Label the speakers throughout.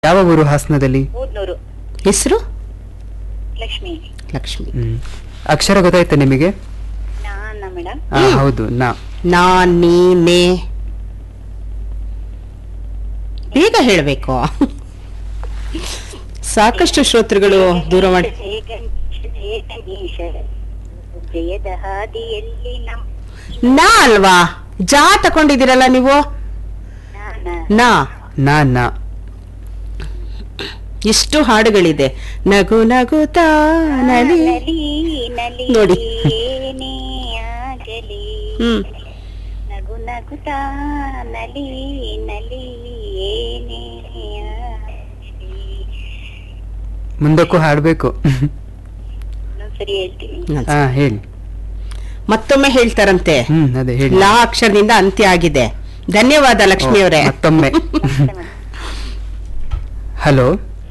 Speaker 1: ಯಾವ ಊರು ಹಾಸನದಲ್ಲಿ
Speaker 2: ಮೂದ್ನೂರು
Speaker 3: ಹೆಸರು
Speaker 2: ಲಕ್ಷ್ಮಿ
Speaker 3: ಲಕ್ಷ್ಮಿ
Speaker 1: ಹ್ಮ್. ಅಕ್ಷರ ಗೊತ್ತಾಯ್ತಾ ನಿಮಗೆ
Speaker 2: ನಾನ ಮೇಡಮ್
Speaker 1: ಆ, ಹೌದು ನಾ
Speaker 3: ನಾ ನೀ ನೇ ಬೇಗ ಹೇಳಬೇಕು ಸಾಕಷ್ಟು ಶ್ರೋತೃಗಳು ದೂರವಾಣಿ
Speaker 2: ಜಯದ ಹಾದಿಯಲ್ಲಿ ನಮ್ಮ
Speaker 3: ನಾ ಅಲ್ವಾ ಜಾ ತಕೊಂಡಿದ್ದೀರಲ್ಲ ನೀವು
Speaker 2: ನಾನ
Speaker 3: ನಾ
Speaker 1: ನಾ ನಾ
Speaker 3: ಎಷ್ಟು ಹಾಡುಗಳಿದೆ ನಗು ನಗುತ್ತಾ ನಲಿ
Speaker 2: ನಲಿ ನಲಿ
Speaker 3: ನೋಡಿ.
Speaker 2: ಏನೇ ಆಗಲಿ
Speaker 3: ಹ್ಮ್
Speaker 2: ನಗು ನಗುತ್ತಾ ನಲಿ ನಲಿ ಏನೇ ಆಗಲಿ
Speaker 1: ಮುಂದಕ್ಕೂ ಹಾಡ್ಬೇಕು
Speaker 2: ಇನ್ನೊಂದ್ಸರಿ ಹೇಳ್ತೀನಿ
Speaker 1: ಹಾ ಹೇಳಿ
Speaker 3: ಮತ್ತೊಮ್ಮೆ ಹೇಳ್ತಾರಂತೆ
Speaker 1: ಹ್ಮ್ ಅದೇ ಹೇಳಿ
Speaker 3: ಲಾ ಅಕ್ಷರದಿಂದ ಅಂತ್ಯ ಆಗಿದೆ ಧನ್ಯವಾದ ಲಕ್ಷ್ಮಿ
Speaker 1: ಓ,
Speaker 3: ಅವರೇ
Speaker 1: ಮತ್ತೊಮ್ಮೆ
Speaker 2: ನಮಸ್ತೆ ಮೇಡಮ್
Speaker 1: ಹಲೋ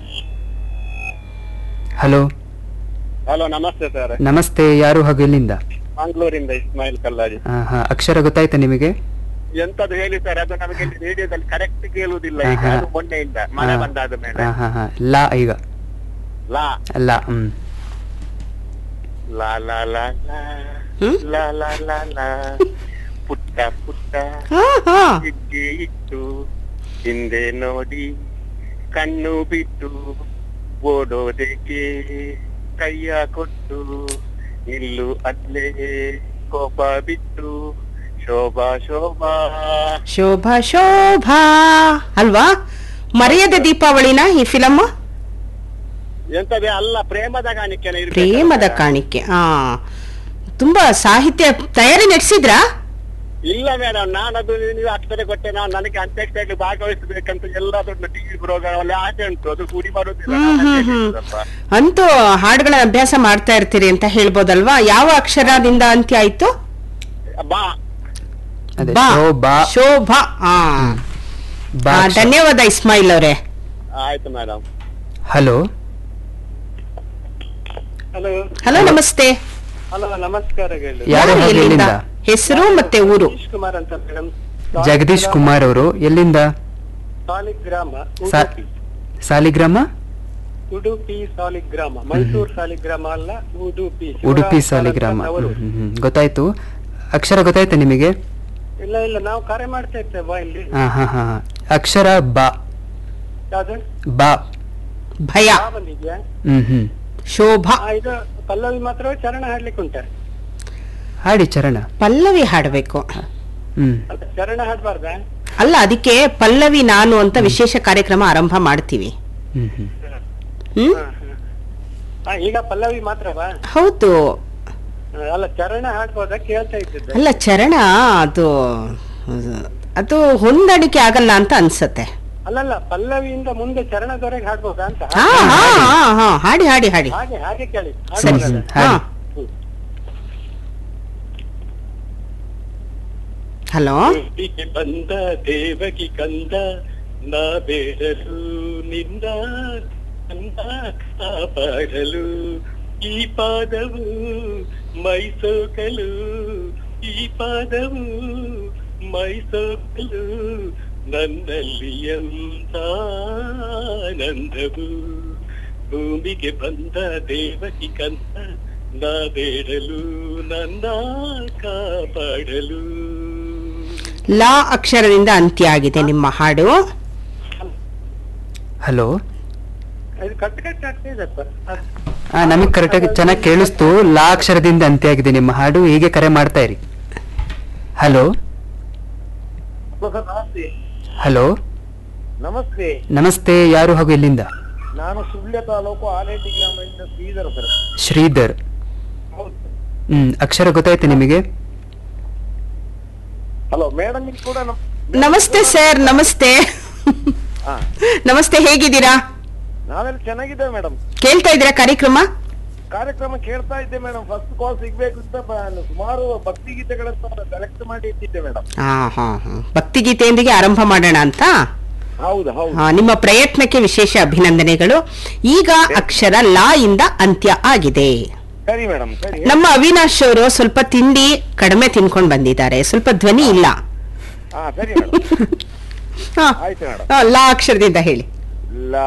Speaker 1: ಹಲೋ
Speaker 4: ಹಲೋ ನಮಸ್ತೆ ಸರ್
Speaker 1: ನಮಸ್ತೆ ಯಾರು ಹಾಗೂ ಎಲ್ಲಿಂದ
Speaker 4: ಮಂಗಳೂರಿಂದ ಇಸ್ಮಾಯಿಲ್ ಕಲ್ಲಾಜಿ
Speaker 1: ಆ, ಹಾ ಅಕ್ಷರ ಗೊತ್ತಾಯ್ತಾ ನಿಮಗೆ
Speaker 4: ಎಂತದು ಹೇಳಿ ಸರ್ ಅದು ನಮಗೆ ರೇಡಿಯೋದಲ್ಲಿ ಕರೆಕ್ಟ್ ಕೇಳುವುದಿಲ್ಲ ಈಗ
Speaker 1: ಆಹಾ.
Speaker 4: ಅದು ಮೊನ್ನೆಯಿಂದ ಮಳೆ
Speaker 1: ಹಾ.
Speaker 4: ಬಂದಾದ ಮೇಲೆ
Speaker 1: ಹಾ ಹಾ ಹಾ ಲಾ ಈಗ
Speaker 4: ಲಾ
Speaker 1: ಅಲ್ಲ ಹ್ಮ್
Speaker 4: ಲಾ ಲಾ ಲಾ ಲಾ
Speaker 3: ಹ್ಮ್?
Speaker 4: ಲಾ ಲಾ ಲಾ ಲಾ ಪುಟ್ಟ ಪುಟ್ಟ
Speaker 3: ಹಾ ಹಾ
Speaker 4: ಹೆಜ್ಜೆ ಇಟ್ಟು ಹಿಂದೆ ನೋಡಿ ಕಣ್ಣು ಬಿಟ್ಟು ಓಡೋದಕ್ಕೆ ಕೈಯ ಕೊಟ್ಟು ನಿಲ್ಲು ಅಲ್ಲೇ ಕೋಪ ಬಿಟ್ಟು ಶೋಭಾ ಶೋಭಾ
Speaker 3: ಶೋಭಾ ಶೋಭಾ ಅಲ್ವಾ ಮರೆಯದ ದೀಪಾವಳಿನ ಈ ಫಿಲಮ್
Speaker 4: ಎಂತದೇ ಅಲ್ಲ ಪ್ರೇಮದ ಕಾಣಿಕೆನ ಇರ್ಬೇಕಲ್ಲ
Speaker 3: ಪ್ರೇಮದ
Speaker 4: ಮೇಡಮ್?
Speaker 3: ಕಾಣಿಕೆ ಆ ತುಂಬಾ ಸಾಹಿತ್ಯ ತಯಾರಿ ನಡೆಸಿದ್ರಾ
Speaker 4: ಇಲ್ಲ ಮೇಡಮ್ ನಾನದು ನೀವು ಅಕ್ಷರ ಕೊಟ್ಟೆ ನಾನು ನನಗೆ ಅಂತ್ಯಕ್ರಿಯೆಯಲ್ಲಿ ಭಾಗವಹಿಸಬೇಕಂತ ಎಲ್ಲದೊಂದು ಟಿವಿ ಪ್ರೋಗ್ರಾಮ್ ಅಲ್ಲಿ ಆಸೆ ಉಂಟು ಅದು ಕೂಡಿ ಬರುದಿಲ್ಲ
Speaker 3: ಹ್ಮ್
Speaker 4: ನಾನು
Speaker 3: ಹ್ಮ್ ಹ್ಮ್
Speaker 4: ಹೇಳಿದ್ದಪ್ಪ.
Speaker 3: ಅಂತೂ ಹಾಡುಗಳ ಅಭ್ಯಾಸ ಮಾಡ್ತಾ ಇರ್ತೀರಿ ಅಂತ ಹೇಳ್ಬೋದಲ್ವಾ ಯಾವ ಅಕ್ಷರದಿಂದ ಅಂತ್ಯ ಆಯ್ತು
Speaker 4: ಬಾ
Speaker 1: ಅದೇ
Speaker 3: ಬಾ
Speaker 1: ಶೋಭಾ
Speaker 3: ಶೋಭಾ ಆ
Speaker 1: ಬಾ
Speaker 3: ಆ,
Speaker 1: ಅಕ್ಷರ.
Speaker 3: ಧನ್ಯವಾದ ಇಸ್ಮಾಯಿಲ್ ಅವರೇ
Speaker 4: ಆಯ್ತು ಮೇಡಮ್
Speaker 1: ಹಲೋ
Speaker 4: ಹಲೋ
Speaker 3: ಹಲೋ ನಮಸ್ತೆ
Speaker 4: ಹಲೋ ನಮಸ್ಕಾರಗಳು
Speaker 1: ಯಾರು
Speaker 3: ಯಾರು
Speaker 1: ಹಾಗೂ
Speaker 3: ಎಲ್ಲಿಂದ
Speaker 1: ಎಲ್ಲಿಂದ
Speaker 3: ಹೆಸರು ಮತ್ತೆ ಊರು
Speaker 4: ಜಗದೀಶ್ ಕುಮಾರ್ ಅಂತ ಮೇಡಮ್
Speaker 1: ಜಗದೀಶ್ ಕುಮಾರ್ ಅವರು ಎಲ್ಲಿಂದ
Speaker 4: ಸಾಲಿಗ್ರಾಮ
Speaker 1: ಸಾ-
Speaker 4: ಉಡುಪಿ
Speaker 1: ಸಾಲಿಗ್ರಾಮ
Speaker 4: ಉಡುಪಿ ಸಾಲಿಗ್ರಾಮ ಮೈಸೂರು ಸಾಲಿಗ್ರಾಮ ಅಲ್ಲ ಉಡುಪಿ
Speaker 1: ಉಡುಪಿ
Speaker 4: ಶಿವರಾಮ್
Speaker 1: ಸಾಲಿಗ್ರಾಮ
Speaker 4: ಕಾರಂತ ಅವರು.
Speaker 1: ಹ್ಮ್, ಹ್ಮ್, ಹ್ಮ್. ಗೊತ್ತಾಯ್ತು ಅಕ್ಷರ ಗೊತ್ತಾಯ್ತಾ ನಿಮಗೆ
Speaker 4: ಇಲ್ಲ ಇಲ್ಲ ನಾವು ಕರೆ ಮಾಡ್ತಾ ಇರ್ತೇವೆ ಬಾ ಇಲ್ಲಿ
Speaker 1: ಹಾ ಹಾ ಹಾ ಹಾ. ಅಕ್ಷರ ಬಾ
Speaker 4: ಯಾವ್ದು
Speaker 1: ಬಾ
Speaker 3: ಭಯ
Speaker 4: ಬಾ ಬಂದಿದ್ಯಾ
Speaker 1: ಹ್ಮ್ ಹ್ಮ್
Speaker 3: ಶೋಭಾ
Speaker 4: ಆ, ಇದು ಪಲ್ಲವಿ ಮಾತ್ರ ಚರಣ ಹಾಡ್ಲಿಕ್ಕೆ ಉಂಟ
Speaker 1: ಹಾಡಿ ಚರಣ
Speaker 3: ಪಲ್ಲವಿ ಹಾಡಬೇಕು
Speaker 1: ಹ್ಮ್
Speaker 4: ಅಲ್ಲ ಚರಣ ಹಾಡ್ಬಾರ್ದಾ
Speaker 3: ಅಲ್ಲ ಅದಕ್ಕೆ ಪಲ್ಲವಿ ನಾನು ಅಂತ ವಿಶೇಷ ಕಾರ್ಯಕ್ರಮ ಆರಂಭ ಮಾಡ್ತೀವಿ
Speaker 1: ಹ್ಮ್ ಹ್ಮ್
Speaker 3: ಹ್ಮ್
Speaker 4: ಹಾ, ಹಾ. ಆ, ಈಗ ಪಲ್ಲವಿ ಮಾತ್ರವಾ
Speaker 3: ಹೌದು
Speaker 4: ಆ, ಅಲ್ಲ ಚರಣ ಹಾಡ್ಬೋದಾ ಕೇಳ್ತಾ ಇದ್ದಿದ್ದೆ
Speaker 3: ಅಲ್ಲ ಚರಣ ಅದು ಅದು ಹೊಂದಾಣಿಕೆ ಆಗಲ್ಲ ಅಂತ ಅನ್ಸತ್ತೆ
Speaker 4: ಅಲ್ಲಲ್ಲ ಪಲ್ಲವಿಯಿಂದ ಮುಂದೆ ಚರಣದವರೆಗೆ ಹಾಡ್ಬೋದಾ ಅಂತ
Speaker 3: ಹಾ ಹಾ ಹಾ ಹಾ ಹಾಡಿ ಹಾಡಿ ಹಾಡಿ
Speaker 4: ಹಾಗೆ ಹಾಗೆ ಕೇಳಿ
Speaker 3: ಸರಿ
Speaker 4: ಹಾಡ್ಬೋದಲ್ಲ?
Speaker 3: ಹಾ
Speaker 1: ಹಾಡಿ.
Speaker 3: ಹಲೋ
Speaker 4: ಭೂಮಿಗೆ ಬಂದ ದೇವಕಿ ಕಂದ ನಾ ಬೇಡಲು ನಿನ್ನ ಕಂದ ಕಾಪಾಡಲು ಈ ಪಾದವು ಮೈಸೋಕಲು ಈ ಪಾದವು ಮೈಸೋಕಲು ನನ್ನಲ್ಲಿ ಎಂತ ಆನಂದವು ಭೂಮಿಗೆ ಬಂದ ದೇವಕಿ ಕಂದ ನಾ ಬೇಡಲು ನನ್ನ ಕಾಪಾಡಲು
Speaker 3: ಲಾ ಅಕ್ಷರದಿಂದ ಅಂತ್ಯ ಆಗಿದೆ ನಿಮ್ಮ ಹಾಡು
Speaker 1: ಹಲೋ
Speaker 4: ಇದು ಕಟ್ಟು ಕಟ್ಟು ಆಗ್ತಾ ಇದೆಪ್ಪ
Speaker 1: ಆ ನಮಗೆ ಕರೆಕ್ಟಾಗಿ ಚೆನ್ನಾಗಿ ಕೇಳಿಸ್ತು ಲಾ ಅಕ್ಷರದಿಂದ ಅಂತ್ಯ ಆಗಿದೆ ನಿಮ್ಮ ಹಾಡು ಹೀಗೆ ಕರೆ ಮಾಡ್ತಾ ಇರಿ ಹಲೋ
Speaker 4: ನಮಸ್ತೆ
Speaker 1: ಹಲೋ
Speaker 4: ನಮಸ್ತೆ
Speaker 1: ನಮಸ್ತೆ ಯಾರು ಹಾಗೂ ಎಲ್ಲಿಂದ
Speaker 4: ನಾನು ಸುಳ್ಯ ತಾಲೂಕು ಆಲೇಟಿ ಗ್ರಾಮದಿಂದ ಶ್ರೀಧರ್ ಸರ್
Speaker 1: ಶ್ರೀಧರ್ ಹ್ಮ್ ಅಕ್ಷರ ಗೊತ್ತಾಯ್ತು ನಿಮಗೆ
Speaker 4: ಹಲೋ ಮೇಡಮ್ ಕೂಡ ನಮ್
Speaker 3: ನಮಸ್ತೆ ಸರ್ ನಮಸ್ತೆ
Speaker 4: ಹಾ.
Speaker 3: ನಮಸ್ತೆ ಹೇಗಿದ್ದೀರಾ
Speaker 4: ನಾವೆಲ್ಲ ಚೆನ್ನಾಗಿದ್ದೇವೆ ಮೇಡಮ್
Speaker 3: ಕೇಳ್ತಾ ಇದ್ದೀರಾ ಕಾರ್ಯಕ್ರಮ
Speaker 4: ಕಾರ್ಯಕ್ರಮ ಕೇಳ್ತಾ ಇದ್ದೆ ಮೇಡಮ್ ಫಸ್ಟ್ ಕಾಲ್ ಸಿಗ್ಬೇಕು ಅಂತ ಬ- ಸುಮಾರು ಭಕ್ತಿ ಗೀತೆಗಳನ್ನ ಸೆಲೆಕ್ಟ್ ಮಾಡಿ ಇಟ್ಟಿದ್ದೆ ಮೇಡಮ್
Speaker 3: ಹಾ ಹಾ ಹಾ ಭಕ್ತಿಗೀತೆಯೊಂದಿಗೆ ಆರಂಭ ಮಾಡೋಣ ಅಂತ
Speaker 4: ಹೌದು ಹೌದು
Speaker 3: ಆ, ನಿಮ್ಮ ಪ್ರಯತ್ನಕ್ಕೆ ವಿಶೇಷ ಅಭಿನಂದನೆಗಳು ಈಗ ಅಕ್ಷರ ಲಾ ಇಂದ ಅಂತ್ಯ ಆಗಿದೆ
Speaker 4: ಸರಿ ಮೇಡಮ್ ಸರಿ
Speaker 3: ನಮ್ಮ ಅವಿನಾಶ್ ಅವರು ಸ್ವಲ್ಪ ತಿಂಡಿ ಕಡಿಮೆ ತಿನ್ಕೊಂಡು ಬಂದಿದ್ದಾರೆ ಸ್ವಲ್ಪ ಧ್ವನಿ ಇಲ್ಲ
Speaker 4: ಹಾ ಸರಿ ಮೇಡಮ್
Speaker 3: ಹಾ
Speaker 4: ಆಯ್ತು ಮೇಡಮ್
Speaker 3: ಆ, ಲಾ ಅಕ್ಷರದಿಂದ ಹೇಳಿ
Speaker 4: ಲ